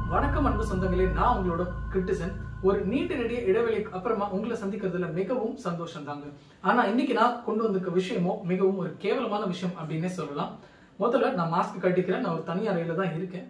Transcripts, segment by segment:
வணக்கம் அன்பு சொந்தங்களே நான் உங்களோட கிரிட்டிசன் ஒரு நீண்ட நெடிய இடைவெளிக்கு அப்புறமா உங்களை சந்திக்கிறதுல மிகவும் சந்தோஷம் தாங்க ஆனா இன்னைக்கு நான் கொண்டு வந்திருக்க விஷயமோ மிகவும் ஒரு கேவலமான விஷயம் அப்படின்னே சொல்லலாம் முதல்ல நான் மாஸ்க் கட்டிக்கிறேன் நான் ஒரு தனி அறையில தான் இருக்கேன்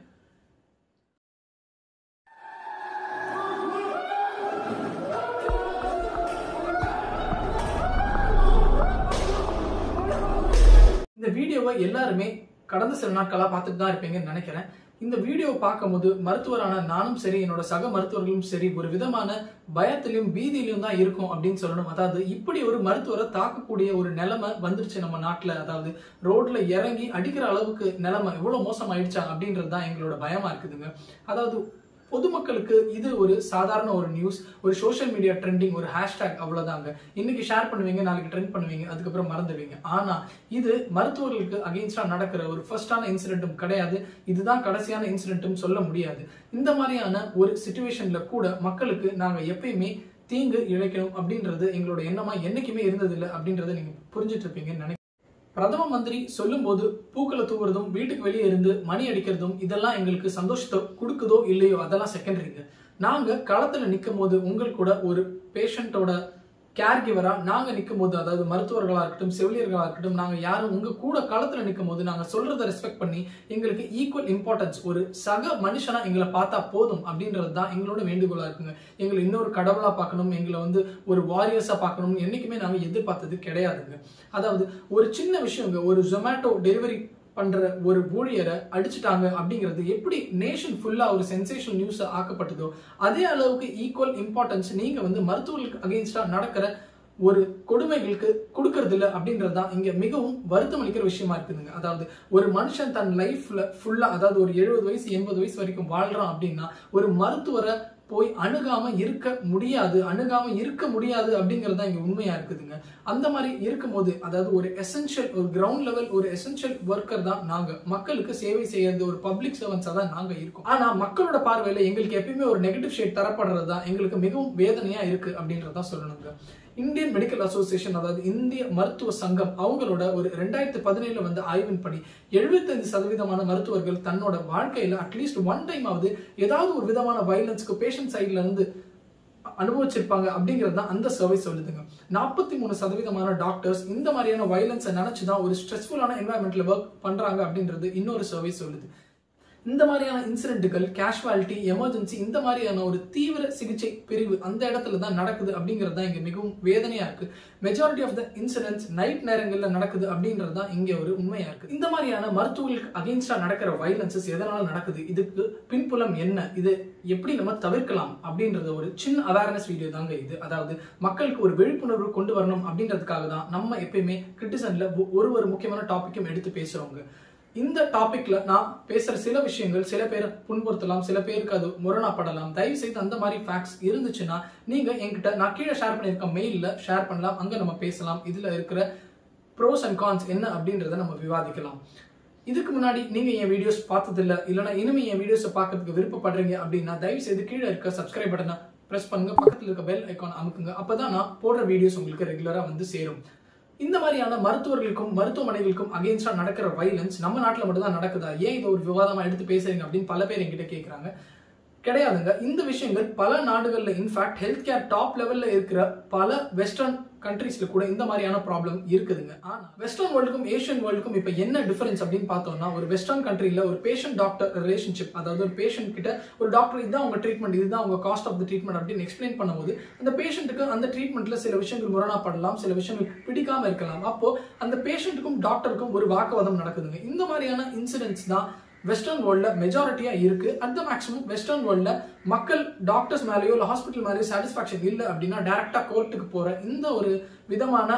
இந்த வீடியோவை எல்லாருமே கடந்த சில நாட்களா பார்த்துட்டு தான் இருப்பீங்கன்னு நினைக்கிறேன் இந்த வீடியோ பார்க்கும்போது மருத்துவரான நானும் சரி என்னோட சக மருத்துவர்களும் சரி ஒரு விதமான பயத்திலும் பீதியிலும் தான் இருக்கும் அப்படின்னு சொல்லணும் அதாவது இப்படி ஒரு மருத்துவரை தாக்கக்கூடிய ஒரு நிலைமை வந்துருச்சு நம்ம நாட்டுல அதாவது ரோட்ல இறங்கி அடிக்கிற அளவுக்கு நிலைமை எவ்வளவு மோசமாயிடுச்சா அப்படின்றது தான் எங்களோட பயமா இருக்குதுங்க அதாவது பொதுமக்களுக்கு இது ஒரு சாதாரண ஒரு நியூஸ் ஒரு சோஷியல் மீடியா ட்ரெண்டிங் ஒரு ஹேஷ்டேக் அவ்வளவுதாங்க இன்னைக்கு ஷேர் பண்ணுவீங்க நாளைக்கு ட்ரெண்ட் பண்ணுவீங்க அதுக்கப்புறம் மறந்துடுவீங்க ஆனா இது மருத்துவர்களுக்கு அகெயின்ஸ்டா நடக்கிற ஒரு ஃபர்ஸ்டான இன்சிடென்ட்டும் கிடையாது இதுதான் கடைசியான இன்சிடென்ட்டும் சொல்ல முடியாது இந்த மாதிரியான ஒரு சுச்சுவேஷன்ல கூட மக்களுக்கு நாங்க எப்பயுமே தீங்கு இழைக்கணும் அப்படின்றது எங்களோட எண்ணமா என்னைக்குமே இருந்ததில்லை அப்படின்றத நீங்க புரிஞ்சுட்டு இருப்பீங்கன்னு நினைக்கிறேன் பிரதம மந்திரி சொல்லும்போது பூக்களை தூவுறதும் வீட்டுக்கு வெளியே இருந்து மணி அடிக்கிறதும் இதெல்லாம் எங்களுக்கு சந்தோஷத்தை கொடுக்குதோ இல்லையோ அதெல்லாம் செகண்டரிங்க நாங்க களத்துல நிற்கும் போது உங்களுக்கு கூட ஒரு பேஷண்டோட கேர் கிவரா நாங்க நிற்கும் போது அதாவது மருத்துவர்களா இருக்கட்டும் செவிலியர்களா இருக்கட்டும் நாங்க யாரும் உங்க கூட களத்துல நிற்கும் போது நாங்க சொல்றதை ரெஸ்பெக்ட் பண்ணி எங்களுக்கு ஈக்குவல் இம்பார்ட்டன்ஸ் ஒரு சக மனுஷனா எங்களை பார்த்தா போதும் அப்படின்றது தான் எங்களோட வேண்டுகோளா இருக்குங்க எங்களை இன்னொரு கடவுளா பார்க்கணும் எங்களை வந்து ஒரு வாரியர்ஸா பார்க்கணும் என்னைக்குமே நாங்க எதிர்பார்த்தது கிடையாதுங்க அதாவது ஒரு சின்ன விஷயங்க ஒரு ஜொமேட்டோ டெலிவரி பண்ற ஒரு ஊழியரை அடிச்சுட்டாங்க அப்படிங்கிறது எப்படி நேஷன் ஃபுல்லா ஒரு சென்சேஷனல் நியூஸ் ஆக்கப்பட்டதோ அதே அளவுக்கு ஈக்குவல் இம்பார்ட்டன்ஸ் நீங்க வந்து மருத்துவர்களுக்கு அகெயின்ஸ்டா நடக்கிற ஒரு கொடுமைகளுக்கு கொடுக்கறது இல்லை அப்படின்றது தான் இங்க மிகவும் வருத்தம் அளிக்கிற விஷயமா இருக்குதுங்க அதாவது ஒரு மனுஷன் தன் லைஃப்ல ஃபுல்லா அதாவது ஒரு எழுபது வயசு எண்பது வயசு வரைக்கும் வாழ்றான் அப்படின்னா ஒரு மருத்துவரை போய் அணுகாம இருக்க முடியாது அணுகாம இருக்க முடியாது அப்படிங்கிறது தான் இங்க உண்மையா இருக்குதுங்க அந்த மாதிரி இருக்கும்போது அதாவது ஒரு எசென்ஷியல் ஒரு கிரவுண்ட் லெவல் ஒரு எசென்ஷியல் ஒர்க்கர் தான் நாங்க மக்களுக்கு சேவை செய்யறது ஒரு பப்ளிக் சர்வன்ஸா தான் நாங்க இருக்கோம் ஆனா மக்களோட பார்வையில எங்களுக்கு எப்பயுமே ஒரு நெகட்டிவ் ஷேட் தரப்படுறது தான் எங்களுக்கு மிகவும் வேதனையா இருக்கு அப்படின்றதான் சொல்லணுங்க இந்தியன் மெடிக்கல் அசோசியேஷன் அதாவது இந்திய மருத்துவ சங்கம் அவங்களோட ஒரு ரெண்டாயிரத்தி பதினேழுல வந்து ஆய்வின்படி எழுபத்தஞ்சு சதவீதமான மருத்துவர்கள் தன்னோட வாழ்க்கையில அட்லீஸ்ட் ஒன் டைம் ஆகுது ஏதாவது ஒரு விதமான வயலன்ஸ்க்கு பேஷண்ட் சைட்ல இருந்து அனுபவிச்சிருப்பாங்க அப்படிங்கிறது தான் அந்த சர்வே சொல்லுதுங்க நாற்பத்தி மூணு சதவீதமான டாக்டர்ஸ் இந்த மாதிரியான வயலன்ஸை நினைச்சுதான் ஒரு ஸ்ட்ரெஸ்ஃபுல்லான என்வாயன்மெண்ட்ல ஒர்க் பண்றாங்க அப்படின்றது இன்னொரு சர்வே சொல்லுது இந்த மாதிரியான இன்சிடென்ட்டுகள் கேஷுவாலிட்டி எமர்ஜென்சி இந்த மாதிரியான ஒரு தீவிர சிகிச்சை பிரிவு அந்த இடத்துல தான் நடக்குது அப்படிங்கிறது தான் இங்க மிகவும் வேதனையா இருக்கு majority of the incidents night நேரங்கள்ல நடக்குது அப்படின்றது தான் இங்க ஒரு உண்மையா இருக்கு இந்த மாதிரியான மருத்துவர்களுக்கு அகெயின்ஸ்டா நடக்கிற வயலன்சஸ் எதனால நடக்குது இதுக்கு பின்புலம் என்ன இது எப்படி நம்ம தவிர்க்கலாம் அப்படின்றது ஒரு சின்ன அவேர்னஸ் வீடியோ தாங்க இது அதாவது மக்களுக்கு ஒரு விழிப்புணர்வு கொண்டு வரணும் அப்படின்றதுக்காக தான் நம்ம எப்பயுமே கிரிட்டிசன்ல ஒரு ஒரு முக்கியமான டாபிக்கும் எடுத்து பேசுறோங்க இந்த டாபிக்ல நான் பேசுற சில விஷயங்கள் சில பேரை புண்படுத்தலாம் சில பேருக்கு அது முரணாப்படலாம் தயவு செய்து அந்த மாதிரி ஃபேக்ட்ஸ் இருந்துச்சுன்னா நீங்க என்கிட்ட நான் கீழே ஷேர் பண்ணியிருக்க மெயில்ல ஷேர் பண்ணலாம் அங்க நம்ம பேசலாம் இதுல இருக்கிற ப்ரோஸ் அண்ட் கான்ஸ் என்ன அப்படின்றத நம்ம விவாதிக்கலாம் இதுக்கு முன்னாடி நீங்க என் வீடியோஸ் பார்த்தது இல்ல இல்லைன்னா இனிமே என் வீடியோஸை பார்க்கறதுக்கு விருப்பப்படுறீங்க அப்படின்னா தயவு செய்து கீழே இருக்க சப்ஸ்கிரைப் பட்டனை பிரஸ் பண்ணுங்க பக்கத்துல இருக்க பெல் ஐக்கான் அமுக்குங்க அப்பதான் நான் போடுற வீடியோஸ் உங்களுக்கு ரெகுலரா வந்து சேரும் இந்த மாதிரியான மருத்துவர்களுக்கும் மருத்துவமனைகளுக்கும் அகேன்ஸ்டா நடக்கிற வைலன்ஸ் நம்ம நாட்டில் மட்டும் தான் நடக்குதா ஏன் இதை ஒரு விவாதமா எடுத்து பேசுறீங்க அப்படின்னு பல பேர் என்கிட்ட கேட்குறாங்க கிடையாதுங்க இந்த விஷயங்கள் பல நாடுகள்ல இன்ஃபேக்ட் ஹெல்த் கேர் டாப் லெவல்ல இருக்கிற பல வெஸ்டர்ன் கண்ட்ரீஸ்ல கூட இந்த மாதிரியான ப்ராப்ளம் இருக்குதுங்க ஆனா வெஸ்டர்ன் வேர்ல்டுக்கும் ஏஷியன் வேர்ல்டுக்கும் இப்ப என்ன டிஃபரன்ஸ் அப்படின்னு பார்த்தோம்னா ஒரு வெஸ்டர்ன் கண்ட்ரில ஒரு பேஷண்ட் டாக்டர் ரிலேஷன்ஷிப் அதாவது ஒரு பேஷண்ட் கிட்ட ஒரு டாக்டர் இதுதான் உங்க ட்ரீட்மெண்ட் இதுதான் உங்க காஸ்ட் ஆஃப் த ட்ரீட்மெண்ட் அப்படின்னு எக்ஸ்பிளைன் பண்ணும்போது அந்த பேஷண்ட்டுக்கு அந்த ட்ரீட்மெண்ட்ல சில விஷயங்கள் முரணாப்படலாம் சில விஷயங்கள் பிடிக்காம இருக்கலாம் அப்போ அந்த பேஷண்ட்டுக்கும் டாக்டருக்கும் ஒரு வாக்குவாதம் நடக்குதுங்க இந்த மாதிரியான இன்சிடென்ட்ஸ் தான் வெஸ்டர்ன் வேர்ல்டில் மெஜாரிட்டியாக இருக்குது அட் த மேக்ஸிமம் வெஸ்டர்ன் வேர்ல்டில் மக்கள் டாக்டர்ஸ் மேலேயோ இல்லை ஹாஸ்பிட்டல் மேலேயோ சாட்டிஸ்ஃபேக்ஷன் இல்லை அப்படின்னா டேரெக்டாக கோர்ட்டுக்கு போகிற இந்த ஒரு விதமான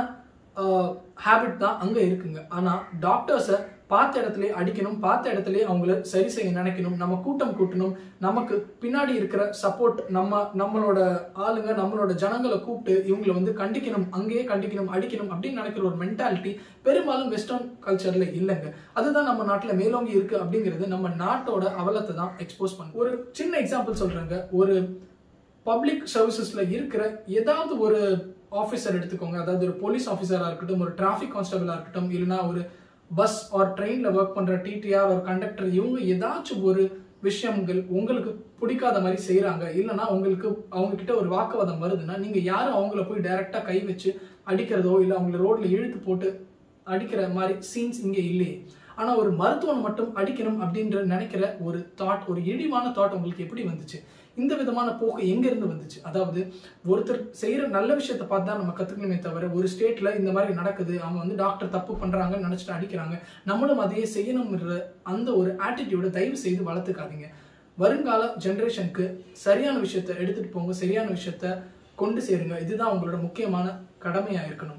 ஹேபிட் தான் அங்கே இருக்குங்க ஆனால் டாக்டர்ஸை பார்த்த இடத்துல அடிக்கணும் பார்த்த இடத்துல அவங்கள சரி செய்ய நினைக்கணும் நம்ம கூட்டம் கூட்டணும் நமக்கு பின்னாடி இருக்கிற சப்போர்ட் நம்ம நம்மளோட ஆளுங்க நம்மளோட ஜனங்களை கூப்பிட்டு இவங்களை வந்து கண்டிக்கணும் அங்கேயே கண்டிக்கணும் அடிக்கணும் அப்படின்னு நினைக்கிற ஒரு மென்டாலிட்டி பெரும்பாலும் வெஸ்டர்ன் கல்ச்சர்ல இல்லைங்க அதுதான் நம்ம நாட்டில் மேலோங்கி இருக்கு அப்படிங்கிறது நம்ம நாட்டோட அவலத்தை தான் எக்ஸ்போஸ் பண்ணும் ஒரு சின்ன எக்ஸாம்பிள் சொல்றேங்க ஒரு பப்ளிக் சர்வீசஸ்ல இருக்கிற ஏதாவது ஒரு ஆஃபீஸர் எடுத்துக்கோங்க அதாவது ஒரு போலீஸ் ஆஃபீஸரா இருக்கட்டும் ஒரு டிராஃபிக் கான்ஸ்டபிளா இருக்கட்டும் இல்லைன்னா ஒரு பஸ் ஆர் ட்ரெயின்ல ஒர்க் பண்ற டிடிஆர் ஒரு கண்டக்டர் இவங்க ஏதாச்சும் ஒரு விஷயங்கள் உங்களுக்கு பிடிக்காத மாதிரி செய்றாங்க இல்லைன்னா உங்களுக்கு அவங்க கிட்ட ஒரு வாக்குவாதம் வருதுன்னா நீங்க யாரும் அவங்கள போய் டைரக்டா கை வச்சு அடிக்கிறதோ இல்லை அவங்கள ரோட்ல இழுத்து போட்டு அடிக்கிற மாதிரி சீன்ஸ் இங்க இல்லையே ஆனா ஒரு மருத்துவன் மட்டும் அடிக்கணும் அப்படின்ற நினைக்கிற ஒரு தாட் ஒரு இழிவான தாட் உங்களுக்கு எப்படி வந்துச்சு இந்த விதமான போக்கு எங்க இருந்து வந்துச்சு அதாவது ஒருத்தர் செய்யற நல்ல விஷயத்தை பார்த்து தான் நம்ம கத்துக்கணுமே தவிர ஒரு ஸ்டேட்ல இந்த மாதிரி நடக்குது அவங்க வந்து டாக்டர் தப்பு பண்றாங்கன்னு நினைச்சிட்டு அடிக்கிறாங்க நம்மளும் அதையே செய்யணும்ன்ற அந்த ஒரு ஆட்டிடியூட தயவு செய்து வளர்த்துக்காதீங்க வருங்கால ஜெனரேஷனுக்கு சரியான விஷயத்த எடுத்துட்டு போங்க சரியான விஷயத்த கொண்டு சேருங்க இதுதான் உங்களோட முக்கியமான கடமையா இருக்கணும்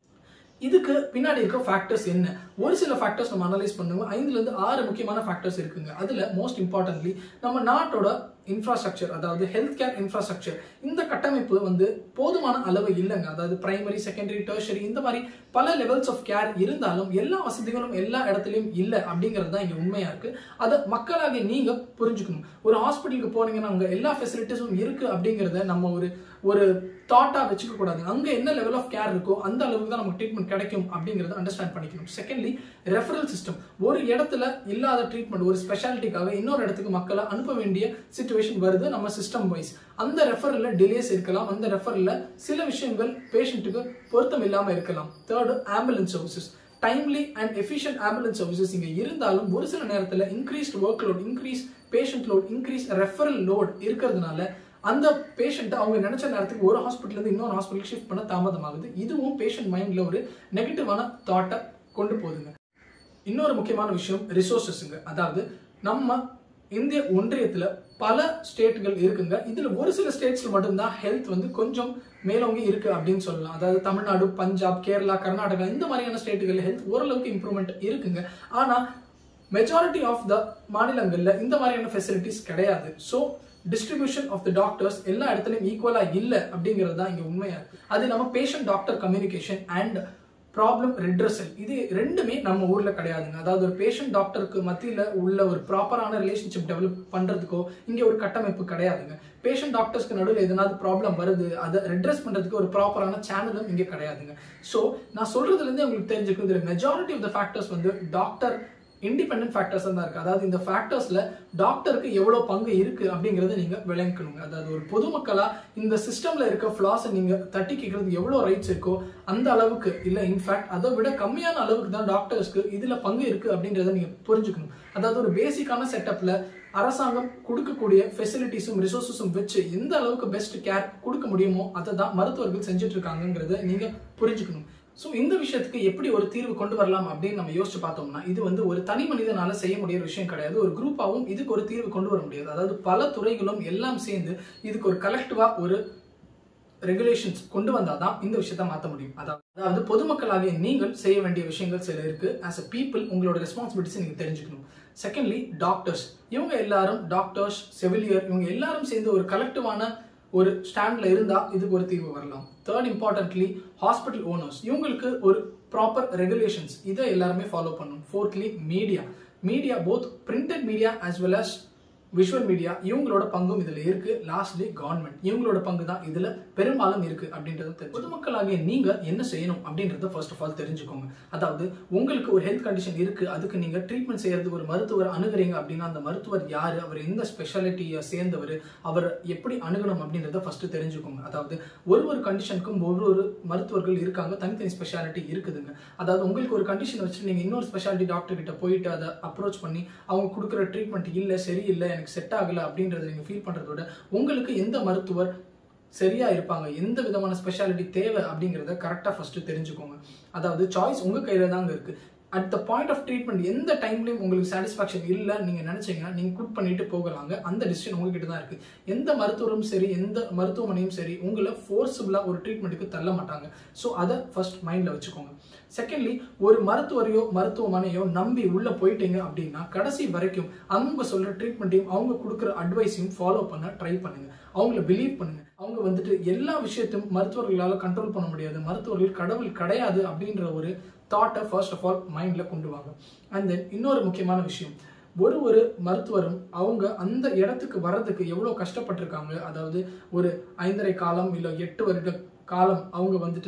இதுக்கு பின்னாடி இருக்க ஃபேக்டர்ஸ் என்ன ஒரு சில ஃபேக்டர்ஸ் நம்ம அனலைஸ் பண்ணுவோம் ஐந்துல இருந்து ஆறு முக்கியமான ஃபேக்டர்ஸ் இருக்குங்க அதுல மோஸ்ட் இம்பார்ட்டன்ட்லி நம்ம நாட்டோட இன்ஃப்ராஸ்ட்ரக்சர் அதாவது ஹெல்த் கேர் இன்ஃப்ராஸ்ட்ரக்சர் இந்த கட்டமைப்பு வந்து போதுமான அளவு இல்லைங்க அதாவது பிரைமரி செகண்டரி டெர்ஷரி இந்த மாதிரி பல லெவல்ஸ் ஆஃப் கேர் இருந்தாலும் எல்லா வசதிகளும் எல்லா இடத்துலையும் இல்லை அப்படிங்கிறது தான் இங்க உண்மையா இருக்கு அதை மக்களாகிய நீங்க புரிஞ்சுக்கணும் ஒரு ஹாஸ்பிட்டலுக்கு போனீங்கன்னா அங்க எல்லா ஃபெசிலிட்டிஸும் இருக்கு அப்படிங்கிறத நம்ம ஒரு ஒரு தாட்டா வச்சுக்க கூடாது அங்க என்ன லெவல் ஆஃப் கேர் இருக்கோ அந்த அளவுக்கு தான் நமக்கு ட்ரீட்மெண்ட் கிடைக்கும் அப்படிங்கறத அண்டர்ஸ்டாண்ட் பண்ணிக்கணும் செகண்ட்லி ரெஃபரல் சிஸ்டம் ஒரு இடத்துல இல்லாத ட்ரீட்மெண்ட் ஒரு ஸ்பெஷாலிட்டிக்காக இன்னொரு இடத்துக்கு மக்களை அனுப்ப வேண்டிய சுச்சுவேஷன் வருது நம்ம சிஸ்டம் வைஸ் அந்த ரெஃபரில் டிலேஸ் இருக்கலாம் அந்த ரெஃபரில் சில விஷயங்கள் பேஷண்ட்டுக்கு பொருத்தம் இல்லாம இருக்கலாம் third ambulance services timely and efficient ambulance services இங்க இருந்தாலும் ஒரு சில நேரத்தில் increased work load increase patient load increase referral load இருக்கிறதுனால அந்த பேஷண்ட்டை அவங்க நினைச்ச நேரத்துக்கு ஒரு ஹாஸ்பிட்டல் இருந்து இன்னொரு ஹாஸ்பிட்டல் ஷிஃப்ட் பண்ண தாமதமாகுது இதுவும் பேஷண்ட் மைண்ட்ல ஒரு நெகட்டிவான தாட்டை கொண்டு போகுதுங்க இன்னொரு முக்கியமான விஷயம் ரிசோர்சஸ்ங்க அதாவது நம்ம இந்திய ஒன்றியத்துல பல ஸ்டேட்டுகள் இருக்குங்க இதுல ஒரு சில ஸ்டேட்ஸ்ல மட்டும்தான் ஹெல்த் வந்து கொஞ்சம் மேலோங்கி இருக்கு அப்படின்னு சொல்லலாம் அதாவது தமிழ்நாடு பஞ்சாப் கேரளா கர்நாடகா இந்த மாதிரியான ஸ்டேட்டுகள் ஹெல்த் ஓரளவுக்கு இம்ப்ரூவ்மெண்ட் இருக்குங்க ஆனா மெஜாரிட்டி ஆஃப் த மாநிலங்கள்ல இந்த மாதிரியான ஃபெசிலிட்டிஸ் கிடையாது so distribution of the doctors எல்லா இடத்துலையும் ஈக்குவலா இல்லை அப்படிங்கிறது தான் இங்க உண்மையா இருக்கு அது நம்ம patient doctor communication and problem redressal இது ரெண்டுமே நம்ம ஊர்ல கிடையாதுங்க அதாவது ஒரு பேஷண்ட் டாக்டருக்கு மத்தியில உள்ள ஒரு ப்ராப்பரான ரிலேஷன்ஷிப் டெவலப் பண்றதுக்கோ இங்க ஒரு கட்டமைப்பு கிடையாதுங்க பேஷண்ட் டாக்டர்ஸ்க்கு நடுவில் எதனாவது ப்ராப்ளம் வருது அதை ரெட்ரஸ் பண்றதுக்கு ஒரு ப்ராப்பரான சேனலும் இங்க கிடையாதுங்க ஸோ நான் சொல்றதுல இருந்து உங்களுக்கு தெரிஞ்சுக்கும் இதுல மெஜாரிட்டி ஆஃப் த ஃபேக்டர்ஸ் வந்து டாக்டர் இண்டிபெண்டன்ட் ஃபேக்டர்ஸ் தான் இருக்கு அதாவது இந்த ஃபேக்டர்ஸ்ல டாக்டருக்கு எவ்வளவு பங்கு இருக்கு அப்படிங்கறத நீங்க விளங்கணுங்க அதாவது ஒரு பொதுமக்களா இந்த சிஸ்டம்ல இருக்க ஃபிளாஸை நீங்க தட்டி கேட்கறது எவ்வளவு ரைட்ஸ் இருக்கோ அந்த அளவுக்கு இல்ல இன்ஃபேக்ட் அதை விட கம்மியான அளவுக்கு தான் டாக்டர்ஸ்க்கு இதுல பங்கு இருக்கு அப்படின்றத நீங்க புரிஞ்சுக்கணும் அதாவது ஒரு பேசிக்கான செட்டப்ல அரசாங்கம் கொடுக்கக்கூடிய ஃபெசிலிட்டிஸும் ரிசோர்ஸஸும் வச்சு எந்த அளவுக்கு பெஸ்ட் கேர் கொடுக்க முடியுமோ அதை தான் மருத்துவர்கள் செஞ்சுட்டு இருக்காங்கிறத நீங்க புரிஞ்சுக்கணும் ஸோ இந்த விஷயத்துக்கு எப்படி ஒரு தீர்வு கொண்டு வரலாம் அப்படின்னு நம்ம யோசிச்சு பார்த்தோம்னா இது வந்து ஒரு தனி மனிதனால செய்ய முடியாத விஷயம் கிடையாது ஒரு குரூப்பாகவும் இதுக்கு ஒரு தீர்வு கொண்டு வர முடியாது அதாவது பல துறைகளும் எல்லாம் சேர்ந்து இதுக்கு ஒரு கலெக்டிவா ஒரு ரெகுலேஷன்ஸ் கொண்டு வந்தாதான் இந்த விஷயத்த மாற்ற முடியும் அதாவது அதாவது பொதுமக்களாகிய நீங்கள் செய்ய வேண்டிய விஷயங்கள் சில இருக்கு ஆஸ் அ பீப்புள் உங்களோட ரெஸ்பான்சிபிலிட்டிஸ் நீங்க தெரிஞ்சுக்கணும் செகண்ட்லி டாக்டர்ஸ் இவங்க எல்லாரும் டாக்டர்ஸ் செவிலியர் இவங்க எல்லாரும் சேர்ந்து ஒரு கலெக்டிவான ஒரு ஸ்டாண்ட்ல இருந்தா இதுக்கு ஒரு தீர்வு வரலாம் தேர்ட் இம்பார்ட்டன்ட்லி ஹாஸ்பிட்டல் ஓனர்ஸ் இவங்களுக்கு ஒரு ப்ராப்பர் ரெகுலேஷன்ஸ் இதை எல்லாருமே ஃபாலோ பண்ணணும் fourthly media media both printed media as well as visual media இவங்களோட பங்கும் இதுல இருக்கு லாஸ்ட்லி கவர்மெண்ட் இவங்களோட பங்கு தான் இதுல பெரும்பாலும் இருக்கு அப்படின்றது தெரியும் பொதுமக்களாகிய நீங்க என்ன செய்யணும் அப்படின்றத ஃபர்ஸ்ட் ஆஃப் ஆல் தெரிஞ்சுக்கோங்க அதாவது உங்களுக்கு ஒரு ஹெல்த் கண்டிஷன் இருக்கு அதுக்கு நீங்க ட்ரீட்மெண்ட் செய்யறதுக்கு ஒரு மருத்துவர் அணுகுறீங்க அப்படின்னா அந்த மருத்துவர் யாரு அவர் எந்த ஸ்பெஷாலிட்டியை சேர்ந்தவர் அவர் எப்படி அணுகணும் அப்படின்றத ஃபர்ஸ்ட் தெரிஞ்சுக்கோங்க அதாவது ஒரு ஒரு கண்டிஷனுக்கும் ஒரு ஒரு மருத்துவர்கள் இருக்காங்க தனித்தனி ஸ்பெஷாலிட்டி இருக்குதுங்க அதாவது உங்களுக்கு ஒரு கண்டிஷன் வச்சு நீங்க இன்னொரு ஸ்பெஷாலிட்டி டாக்டர் கிட்ட போயிட்டு அதை அப்ரோச் பண்ணி அவங்க கொடுக்குற ட்ரீட்மெண்ட் இல்லை சரியில்லை எனக்கு செட் ஆகல அப்படின்றத நீங்க ஃபீல் பண்றதோட உங்களுக்கு எந்த மருத்துவர் சரியா இருப்பாங்க எந்த விதமான ஸ்பெஷாலிட்டி தேவை அப்படிங்கிறத கரெக்டாக ஃபர்ஸ்ட் தெரிஞ்சுக்கோங்க அதாவது சாய்ஸ் உங்க கையில தாங்க இருக்கு at the point of treatment எந்த டைம்லையும் உங்களுக்கு சாட்டிஸ்ஃபேக்ஷன் இல்லை நீங்கள் நினச்சிங்கன்னா நீங்கள் குட் பண்ணிட்டு போகலாங்க அந்த டிசிஷன் உங்ககிட்ட தான் இருக்குது எந்த மருத்துவரும் சரி எந்த மருத்துவமனையும் சரி உங்களை ஃபோர்ஸபுளாக ஒரு ட்ரீட்மெண்ட்டுக்கு தள்ள மாட்டாங்க ஸோ அதை ஃபர்ஸ்ட் மைண்டில் வச்சுக்கோங்க செகண்ட்லி ஒரு மருத்துவரையோ மருத்துவமனையோ நம்பி உள்ளே போயிட்டீங்க அப்படின்னா கடைசி வரைக்கும் அவங்க சொல்கிற ட்ரீட்மெண்ட்டையும் அவங்க கொடுக்குற அட்வைஸையும் ஃபாலோ பண்ண ட்ரை பண்ணுங்க அவங்கள பிலீவ் பண்ணுங்க அவங்க வந்துட்டு எல்லா விஷயத்தையும் மருத்துவர்களால் கண்ட்ரோல் பண்ண முடியாது மருத்துவர்கள் கடவுள் கிடையாது அப்படின்ற ஒரு தாட்டை ஃபர்ஸ்ட் ஆஃப் ஆல் மைண்டில் கொண்டு வாங்க அண்ட் தென் இன்னொரு முக்கியமான விஷயம் ஒரு ஒரு மருத்துவரும் அவங்க அந்த இடத்துக்கு வர்றதுக்கு எவ்வளோ கஷ்டப்பட்டிருக்காங்க அதாவது ஒரு ஐந்தரை காலம் இல்லை எட்டு வருட காலம் அவங்க வந்துட்டு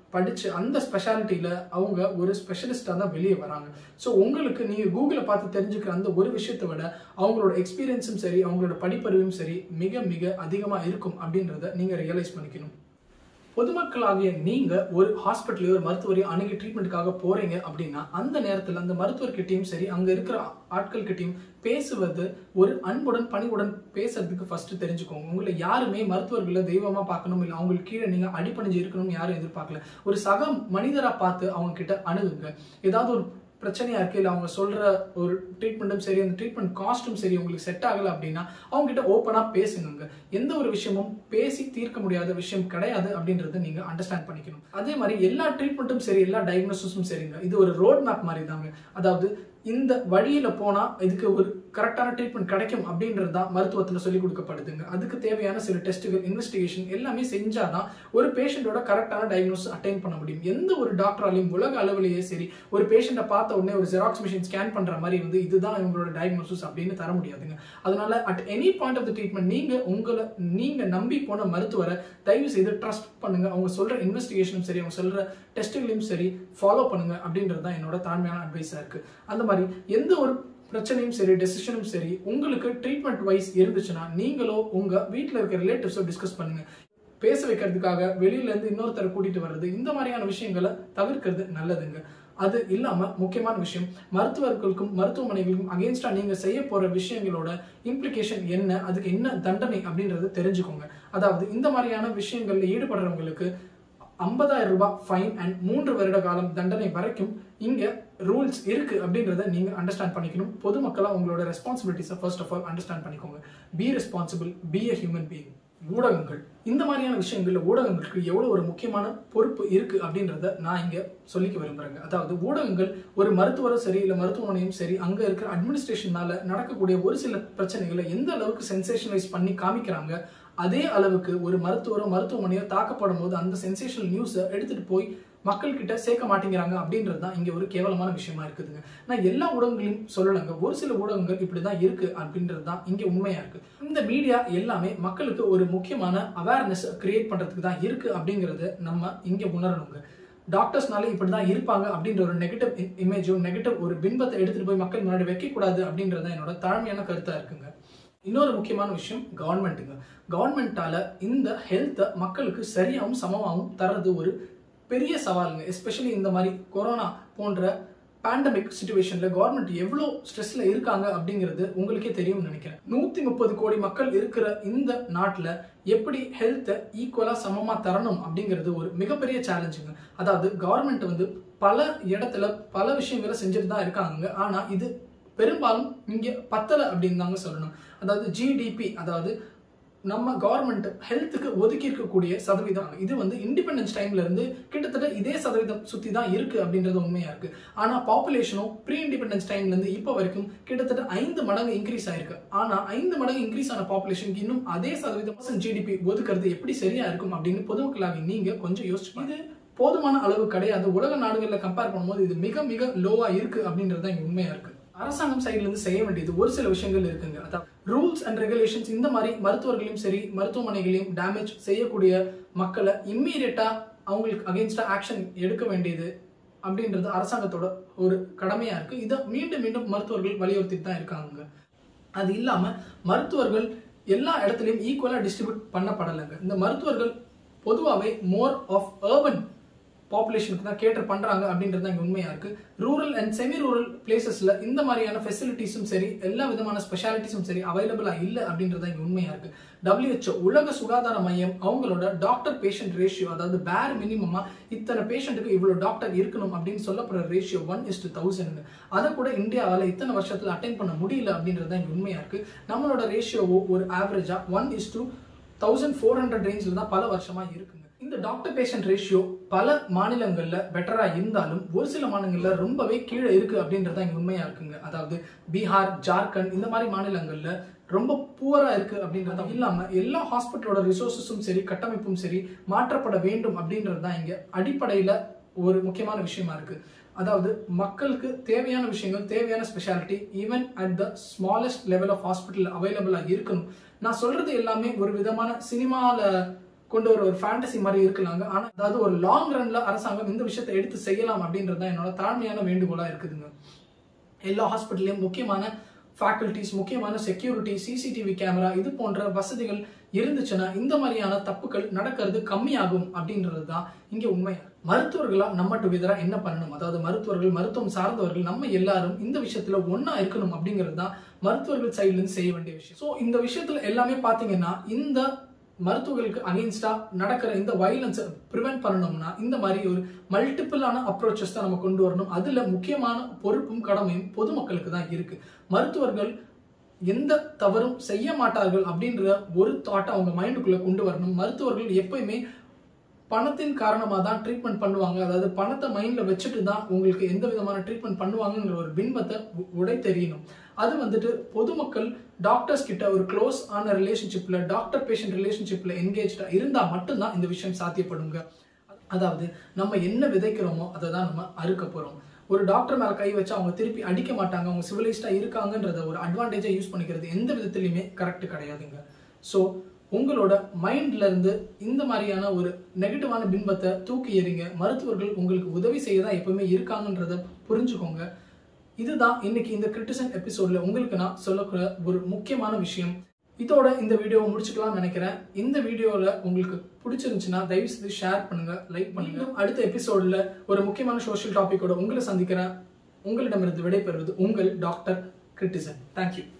படிச்சு அந்த ஸ்பெஷாலிட்டியில அவங்க ஒரு ஸ்பெஷலிஸ்டா தான் வெளியே வராங்க ஸோ உங்களுக்கு நீங்க கூகுளை பார்த்து தெரிஞ்சுக்கிற அந்த ஒரு விஷயத்தை விட அவங்களோட எக்ஸ்பீரியன்ஸும் சரி அவங்களோட படிப்பறிவும் சரி மிக மிக அதிகமா இருக்கும் அப்படின்றத நீங்க ரியலைஸ் பண்ணிக்கணும் பொதுமக்களாகிய நீங்க ஒரு ஹாஸ்பிட்டலையோ ஒரு மருத்துவரையோ அணுகி ட்ரீட்மெண்ட்டுக்காக போறீங்க அப்படின்னா அந்த நேரத்தில் அந்த மருத்துவர்கிட்டயும் சரி அங்க இருக்கிற ஆட்கள் கிட்டயும் பேசுவது ஒரு அன்புடன் பணிவுடன் பேசுறதுக்கு ஃபர்ஸ்ட் தெரிஞ்சுக்கோங்க உங்களை யாருமே மருத்துவர்களை தெய்வமா பார்க்கணும் இல்லை அவங்களுக்கு கீழே நீங்க அடிப்பணிஞ்சு இருக்கணும்னு யாரும் எதிர்பார்க்கல ஒரு சக மனிதரா பார்த்து அவங்க கிட்ட அணுகுங்க ஏதாவது ஒரு பிரச்சனையா இருக்கு இல்லை அவங்க சொல்ற ஒரு ட்ரீட்மெண்ட்டும் சரி அந்த ட்ரீட்மெண்ட் காஸ்ட்டும் சரி உங்களுக்கு செட் ஆகல அப்படின்னா அவங்க கிட்ட ஓப்பனா பேசுங்க எந்த ஒரு விஷயமும் பேசி தீர்க்க முடியாத விஷயம் கிடையாது அப்படின்றத நீங்க அண்டர்ஸ்டாண்ட் பண்ணிக்கணும் அதே மாதிரி எல்லா ட்ரீட்மெண்ட்டும் சரி எல்லா டயக்னோசிஸும் சரிங்க இது ஒரு ரோட் மேப் மாதிரி தாங்க அதாவது இந்த வழியில போனா இதுக்கு ஒரு கரெக்டான ட்ரீட்மெண்ட் கிடைக்கும் அப்படின்றது தான் மருத்துவத்தில் சொல்லி கொடுக்கப்படுதுங்க அதுக்கு தேவையான சில டெஸ்ட்டுகள் இன்வெஸ்டிகேஷன் எல்லாமே செஞ்சாதான் ஒரு பேஷண்டோட கரெக்டான டயக்னோஸ் அட்டைன் பண்ண முடியும் எந்த ஒரு டாக்டராலையும் உலக அளவிலேயே சரி ஒரு பேஷண்ட்டை பார்த்த உடனே ஒரு ஜெராக்ஸ் மிஷின் ஸ்கேன் பண்ற மாதிரி வந்து இதுதான் இவங்களோட டயக்னோசிஸ் அப்படின்னு தர முடியாதுங்க அதனால at any point of the treatment நீங்க உங்களை நீங்க நம்பி போன மருத்துவரை தயவு செய்து ட்ரஸ்ட் பண்ணுங்க அவங்க சொல்ற இன்வெஸ்டிகேஷனும் சரி அவங்க சொல்ற டெஸ்ட்டுகளையும் சரி ஃபாலோ பண்ணுங்க அப்படின்றது தான் என்னோட தாழ்மையான அட்வைஸா இருக்கு அந்த மாதிரி எந்த ஒரு பிரச்சனையும் சரி டெசிஷனும் சரி உங்களுக்கு ட்ரீட்மெண்ட் வைஸ் இருந்துச்சுன்னா நீங்களோ உங்க வீட்டில் இருக்க ரிலேட்டிவ்ஸோ டிஸ்கஸ் பண்ணுங்க பேச வைக்கிறதுக்காக வெளியில இருந்து இன்னொருத்தரை கூட்டிட்டு வர்றது இந்த மாதிரியான விஷயங்களை தவிர்க்கிறது நல்லதுங்க அது இல்லாம முக்கியமான விஷயம் மருத்துவர்களுக்கும் மருத்துவமனைகளுக்கும் அகேன்ஸ்டா நீங்க செய்ய போற விஷயங்களோட இம்ப்ளிகேஷன் என்ன அதுக்கு என்ன தண்டனை அப்படின்றத தெரிஞ்சுக்கோங்க அதாவது இந்த மாதிரியான விஷயங்கள்ல ஈடுபடுறவங்களுக்கு ஐம்பதாயிரம் ரூபாய் ஃபைன் அண்ட் மூன்று வருட காலம் தண்டனை வரைக்கும் இங்க ரூல்ஸ் இருக்கு அப்படின்றத நீங்க அண்டர்ஸ்டாண்ட் பண்ணிக்கணும் பொதுமக்களா உங்களோட ரெஸ்பான்சிபிலிட்டிஸை ஃபர்ஸ்ட் ஆஃப் ஆல் அண்டர்ஸ்டாண்ட் பண்ணிக்கோங்க be responsible be a human being ஊடகங்கள் இந்த மாதிரியான விஷயங்கள்ல ஊடகங்களுக்கு எவ்வளவு ஒரு முக்கியமான பொறுப்பு இருக்கு அப்படின்றத நான் இங்க சொல்லிக்க விரும்புறேங்க அதாவது ஊடகங்கள் ஒரு மருத்துவரும் சரி இல்ல மருத்துவமனையும் சரி அங்க இருக்கிற அட்மினிஸ்ட்ரேஷனால நடக்கக்கூடிய ஒரு சில பிரச்சனைகளை எந்த அளவுக்கு சென்சேஷனலைஸ் பண்ணி காமிக்கிறாங்க அதே அளவுக்கு ஒரு மருத்துவரோ மருத்துவமனையோ தாக்கப்படும் போது அந்த சென்சேஷனல் நியூஸை எடுத்துட்டு போய் மக்கள் கிட்ட சேர்க்க மாட்டேங்கிறாங்க அப்படின்றது தான் இங்க ஒரு கேவலமான விஷயமா இருக்குதுங்க நான் எல்லா ஊடகங்களையும் சொல்லலைங்க ஒரு சில ஊடகங்கள் இப்படிதான் இருக்கு அப்படின்றது தான் இங்க உண்மையா இருக்கு இந்த மீடியா எல்லாமே மக்களுக்கு ஒரு முக்கியமான அவேர்னஸ் கிரியேட் பண்றதுக்கு தான் இருக்கு அப்படிங்கறத நம்ம இங்க உணரணுங்க டாக்டர்ஸ்னாலே இப்படி தான் இருப்பாங்க அப்படின்ற ஒரு நெகட்டிவ் இமேஜோ நெகட்டிவ் ஒரு பின்பத்தை எடுத்துட்டு போய் மக்கள் முன்னாடி வைக்கக்கூடாது அப்படின்றது என்னோட தாழ்மையான கருத்தா இருக்குங்க இன்னொரு முக்கியமான விஷயம் கவர்மெண்ட்டுங்க கவர்மெண்டால இந்த ஹெல்த்தை மக்களுக்கு சரியாகவும் சமமாகவும் தர்றது ஒரு பெரிய சவாலுங்க எஸ்பெஷலி இந்த மாதிரி கொரோனா போன்ற பேண்டமிக் சுச்சுவேஷன்ல கவர்மெண்ட் எவ்வளோ ஸ்ட்ரெஸ்ல இருக்காங்க அப்படிங்கிறது உங்களுக்கே தெரியும்னு நினைக்கிறேன் நூத்தி முப்பது கோடி மக்கள் இருக்கிற இந்த நாட்டில் எப்படி ஹெல்த்தை ஈக்குவலா சமமா தரணும் அப்படிங்கிறது ஒரு மிகப்பெரிய சேலஞ்சுங்க அதாவது கவர்மெண்ட் வந்து பல இடத்துல பல விஷயங்களை செஞ்சுட்டு தான் இருக்காங்க ஆனா இது பெரும்பாலும் இங்க பத்தல அப்படின்னு தாங்க சொல்லணும் அதாவது ஜிடிபி அதாவது நம்ம கவர்மெண்ட் ஹெல்த்துக்கு ஒதுக்கி இருக்கக்கூடிய சதவீதம் இது வந்து இண்டிபெண்டன்ஸ் டைம்ல இருந்து கிட்டத்தட்ட இதே சதவீதம் சுத்தி தான் இருக்கு அப்படின்றது உண்மையா இருக்கு ஆனா பாப்புலேஷனும் ப்ரீ இண்டிபெண்டன்ஸ் டைம்ல இருந்து இப்போ வரைக்கும் கிட்டத்தட்ட ஐந்து மடங்கு இன்க்ரீஸ் ஆயிருக்கு ஆனா ஐந்து மடங்கு இன்க்ரீஸ் ஆன பாப்புலேஷனுக்கு இன்னும் அதே சதவீதம் ஜிடிபி ஒதுக்குறது எப்படி சரியா இருக்கும் அப்படின்னு பொதுமக்களாக நீங்க கொஞ்சம் யோசிச்சு இது போதுமான அளவு கிடையாது உலக நாடுகளில் கம்பேர் பண்ணும்போது இது மிக மிக லோவா இருக்கு அப்படின்றது தான் இங்க உண்மையா இருக்கு அரசாங்கம் சைட்ல இருந்து செய்ய வேண்டியது ஒரு சில விஷயங்கள் இருக்குங்க அதான் ரூல்ஸ் அண்ட் ரெகுலேஷன்ஸ் இந்த மாதிரி மருத்துவர்களையும் சரி மருத்துவமனைகளையும் டேமேஜ் செய்யக்கூடிய மக்களை இம்மீடியட்டா அவங்களுக்கு அகேன்ஸ்டா ஆக்ஷன் எடுக்க வேண்டியது அப்படின்றது அரசாங்கத்தோட ஒரு கடமையா இருக்கு இதை மீண்டும் மீண்டும் மருத்துவர்கள் வலியுறுத்திட்டு தான் இருக்காங்க அது இல்லாம மருத்துவர்கள் எல்லா இடத்துலையும் ஈக்குவலா டிஸ்ட்ரிபியூட் பண்ணப்படலைங்க இந்த மருத்துவர்கள் பொதுவாகவே மோர் ஆஃப் அர்பன் பாப்புலேஷனுக்கு தான் கேட்டர் பண்றாங்க அப்படின்றது தான் இங்க உண்மையா இருக்கு ரூரல் அண்ட் செமி ரூரல் பிளேசஸ்ல இந்த மாதிரியான ஃபெசிலிட்டிஸும் சரி எல்லா விதமான ஸ்பெஷாலிட்டிஸும் சரி அவைலபிளா இல்லை அப்படின்றது தான் இங்க உண்மையா இருக்கு WHO உலக சுகாதார மையம் அவங்களோட டாக்டர் பேஷண்ட் ரேஷியோ அதாவது பேர் மினிமமா இத்தனை பேஷண்ட்டுக்கு இவ்வளவு டாக்டர் இருக்கணும் அப்படின்னு சொல்லப்படுற ratio one is to thousand அதை கூட இந்தியாவால இத்தனை வருஷத்துல அட்டைன் பண்ண முடியல அப்படின்றது தான் இங்க உண்மையா இருக்கு நம்மளோட ரேஷியோவோ ஒரு ஆவரேஜா one is to thousand four hundred ரேஞ்சில் தான் பல வருஷமா இருக்குங்க இந்த டாக்டர் பேஷண்ட் ரேஷியோ பல மாநிலங்கள்ல பெட்டரா இருந்தாலும் ஒரு சில மாநிலங்கள்ல ரொம்பவே கீழே இருக்கு அப்படின்றது இங்க உண்மையா இருக்குங்க அதாவது பீகார் ஜார்க்கண்ட் இந்த மாதிரி மாநிலங்கள்ல ரொம்ப புவரா இருக்கு அப்படின்றது இல்லாம எல்லா ஹாஸ்பிட்டலோட ரிசோர்சஸும் சரி கட்டமைப்பும் சரி மாற்றப்பட வேண்டும் அப்படின்றது தான் இங்க அடிப்படையில ஒரு முக்கியமான விஷயமா இருக்கு அதாவது மக்களுக்கு தேவையான விஷயங்கள் தேவையான speciality even at the smallest level of hospital அவைலபிளா இருக்கணும் நான் சொல்றது எல்லாமே ஒரு விதமான சினிமால கொண்டு வர ஒரு ஃபேண்டசி மாதிரி இருக்கலாங்க ஆனா அதாவது ஒரு லாங் ரன்ல அரசாங்கம் இந்த விஷயத்தை எடுத்து செய்யலாம் அப்படின்றது தான் என்னோட தாழ்மையான வேண்டுகோளா இருக்குதுங்க எல்லா ஹாஸ்பிட்டல்லையும் முக்கியமான ஃபேக்கல்டிஸ் முக்கியமான செக்யூரிட்டி சிசிடிவி கேமரா இது போன்ற வசதிகள் இருந்துச்சுன்னா இந்த மாதிரியான தப்புகள் நடக்கிறது கம்மியாகும் அப்படின்றது தான் இங்க உண்மை மருத்துவர்களா நம்ம டுகெதரா என்ன பண்ணணும் அதாவது மருத்துவர்கள் மருத்துவம் சார்ந்தவர்கள் நம்ம எல்லாரும் இந்த விஷயத்துல ஒண்ணா இருக்கணும் அப்படிங்கிறது தான் மருத்துவர்கள் சைட்ல இருந்து செய்ய வேண்டிய விஷயம் ஸோ இந்த விஷயத்துல எல்லாமே பாத்தீங்கன்னா இந்த மருத்துவர்களுக்கு அகெயின்ஸ்டா நடக்கிற இந்த வயலன்ஸை ப்ரிவென்ட் பண்ணணும்னா இந்த மாதிரி ஒரு மல்டிபிளான அப்ரோச்சஸ் தான் நம்ம கொண்டு வரணும் அதுல முக்கியமான பொறுப்பும் கடமையும் பொதுமக்களுக்கு தான் இருக்கு மருத்துவர்கள் எந்த தவறும் செய்ய மாட்டார்கள் அப்படின்ற ஒரு தாட்டை அவங்க மைண்டுக்குள்ள கொண்டு வரணும் மருத்துவர்கள் எப்பயுமே பணத்தின் காரணமாக தான் ட்ரீட்மெண்ட் பண்ணுவாங்க அதாவது பணத்தை மைண்ட்ல வச்சுட்டு தான் உங்களுக்கு எந்த விதமான ட்ரீட்மெண்ட் பண்ணுவாங்கங்கிற ஒரு பின்பத்தை உ- உடை தெரியணும் அது வந்துட்டு பொதுமக்கள் டாக்டர்ஸ் கிட்ட ஒரு க்ளோஸ் ஆன ரிலேஷன்ஷிப்ல டாக்டர் பேஷண்ட் ரிலேஷன்ஷிப்ல என்கேஜ்டா இருந்தா மட்டும்தான் இந்த விஷயம் சாத்தியப்படுங்க அதாவது நம்ம என்ன விதைக்கிறோமோ அதை தான் நம்ம அறுக்க போறோம் ஒரு டாக்டர் மேல கை வச்சு அவங்க திருப்பி அடிக்க மாட்டாங்க அவங்க சிவிலைஸ்டா இருக்காங்கன்றத ஒரு அட்வான்டேஜா யூஸ் பண்ணிக்கிறது எந்த விதத்திலையுமே கரெக்ட் கிடையாதுங்க ஸோ உங்களோட மைண்ட்ல இருந்து இந்த மாதிரியான ஒரு நெகட்டிவான பின்பத்தை தூக்கி எறிங்க மருத்துவர்கள் உங்களுக்கு உதவி செய்ய தான் எப்பவுமே இருக்காங்கன்றத புரிஞ்சுக்கோங்க இதுதான் இன்னைக்கு இந்த கிரிட்டிசன் எபிசோட்ல உங்களுக்கு நான் சொல்லக்கூட ஒரு முக்கியமான விஷயம் இதோட இந்த வீடியோவை முடிச்சுக்கலாம்னு நினைக்கிறேன் இந்த வீடியோல உங்களுக்கு பிடிச்சிருந்துச்சுன்னா தயவு செய்து ஷேர் பண்ணுங்க லைக் பண்ணுங்க அடுத்த எபிசோட்ல ஒரு முக்கியமான சோஷியல் டாபிக்கோட உங்களை சந்திக்கிறேன் உங்களிடமிருந்து விடைபெறுவது உங்கள் டாக்டர் கிரிட்டிசன் தேங்க்யூ